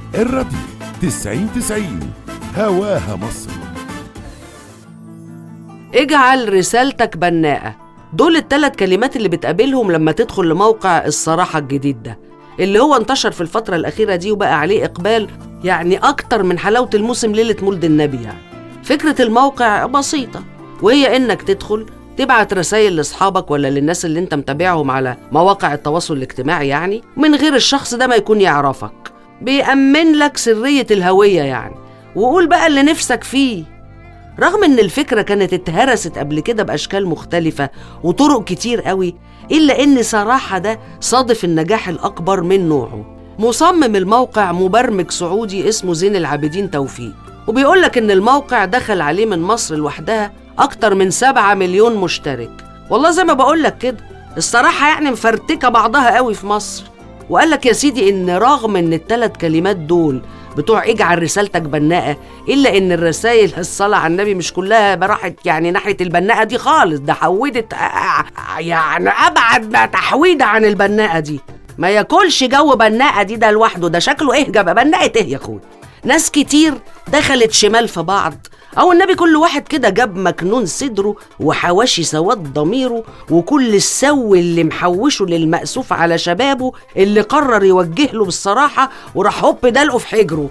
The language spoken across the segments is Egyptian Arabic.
الراديو 90 90 هواها مصر اجعل رسالتك بناءة دول الثلاث كلمات اللي بتقابلهم لما تدخل لموقع الصراحة الجديد ده اللي هو انتشر في الفترة الأخيرة دي وبقى عليه إقبال يعني أكتر من حلاوة الموسم ليلة مولد النبي يعني فكرة الموقع بسيطة وهي إنك تدخل تبعت رسائل لأصحابك ولا للناس اللي أنت متابعهم على مواقع التواصل الاجتماعي يعني من غير الشخص ده ما يكون يعرفك بيأمن لك سرية الهوية يعني وقول بقى اللي نفسك فيه رغم ان الفكره كانت اتهرست قبل كده باشكال مختلفه وطرق كتير قوي الا ان صراحه ده صادف النجاح الاكبر من نوعه مصمم الموقع مبرمج سعودي اسمه زين العابدين توفيق وبيقول لك ان الموقع دخل عليه من مصر لوحدها اكتر من سبعة مليون مشترك والله زي ما بقول لك كده الصراحه يعني مفرتكه بعضها قوي في مصر وقال لك يا سيدي ان رغم ان الثلاث كلمات دول بتوع اجعل رسالتك بناءة إلا إن الرسائل الصلاة على النبي مش كلها راحت يعني ناحية البناءة دي خالص ده حودت آه، يعني أبعد ما تحويدة عن البناءة دي ما ياكلش جو بناءة دي ده لوحده ده شكله إيه جاب بناءة إيه يا أخوي ناس كتير دخلت شمال في بعض أو النبي كل واحد كده جاب مكنون صدره وحواشي سواد ضميره وكل السو اللي محوشه للمأسوف على شبابه اللي قرر يوجه له بالصراحة وراح هوب دلقه في حجره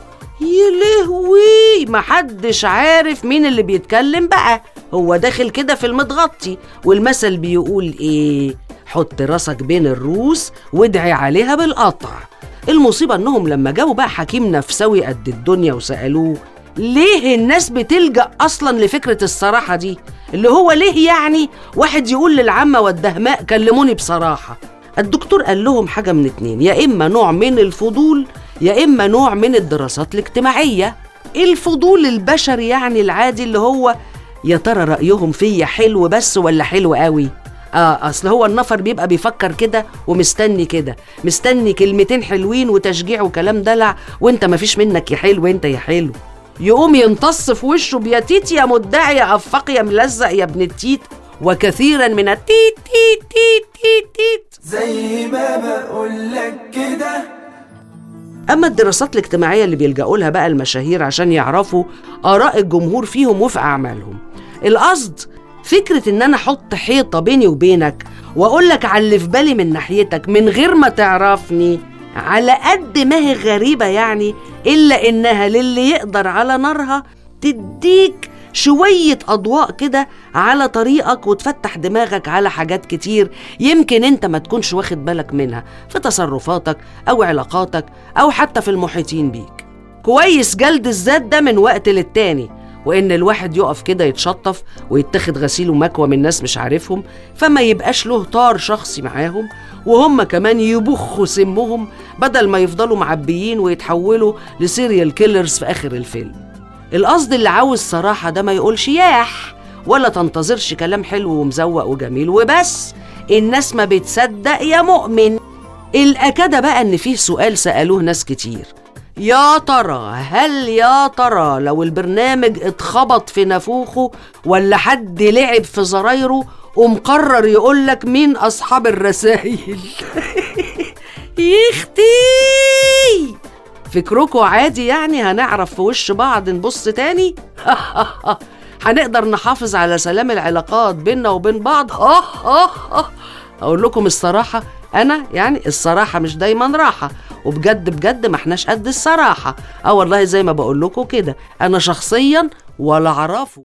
يا لهوي محدش عارف مين اللي بيتكلم بقى هو داخل كده في المتغطي والمثل بيقول ايه حط راسك بين الروس وادعي عليها بالقطع المصيبة انهم لما جابوا بقى حكيم نفسوي قد الدنيا وسألوه ليه الناس بتلجأ أصلا لفكرة الصراحة دي اللي هو ليه يعني واحد يقول للعامة والدهماء كلموني بصراحة الدكتور قال لهم حاجة من اتنين يا إما نوع من الفضول يا إما نوع من الدراسات الاجتماعية الفضول البشري يعني العادي اللي هو يا ترى رأيهم فيا حلو بس ولا حلو قوي اه اصل هو النفر بيبقى بيفكر كده ومستني كده مستني كلمتين حلوين وتشجيع وكلام دلع وانت مفيش منك يا حلو انت يا حلو يقوم يمتص في وشه بيا تيت يا مدعي يا افاق يا ملزق يا ابن التيت وكثيرا من التيت تيت تيت تيت تيت زي ما بقولك كده أما الدراسات الاجتماعية اللي بيلجأوا لها بقى المشاهير عشان يعرفوا آراء الجمهور فيهم وفي أعمالهم القصد فكرة إن أنا أحط حيطة بيني وبينك وأقول لك على اللي في بالي من ناحيتك من غير ما تعرفني على قد ما هي غريبة يعني إلا إنها للي يقدر على نارها تديك شوية أضواء كده على طريقك وتفتح دماغك على حاجات كتير يمكن أنت ما تكونش واخد بالك منها في تصرفاتك أو علاقاتك أو حتى في المحيطين بيك كويس جلد الذات ده من وقت للتاني وإن الواحد يقف كده يتشطف ويتخذ غسيل ومكوى من ناس مش عارفهم فما يبقاش له طار شخصي معاهم وهم كمان يبخوا سمهم بدل ما يفضلوا معبيين ويتحولوا لسيريال كيلرز في آخر الفيلم القصد اللي عاوز صراحة ده ما يقولش ياح ولا تنتظرش كلام حلو ومزوق وجميل وبس الناس ما بتصدق يا مؤمن الأكادة بقى إن فيه سؤال سألوه ناس كتير يا ترى هل يا ترى لو البرنامج اتخبط في نافوخه ولا حد لعب في زرايره ومقرر يقولك مين أصحاب الرسايل يختي فكركوا عادي يعني هنعرف في وش بعض نبص تاني هنقدر نحافظ على سلام العلاقات بيننا وبين بعض اقول لكم الصراحه انا يعني الصراحه مش دايما راحه وبجد بجد ما احناش قد الصراحه اه والله زي ما بقول لكم كده انا شخصيا ولا اعرفه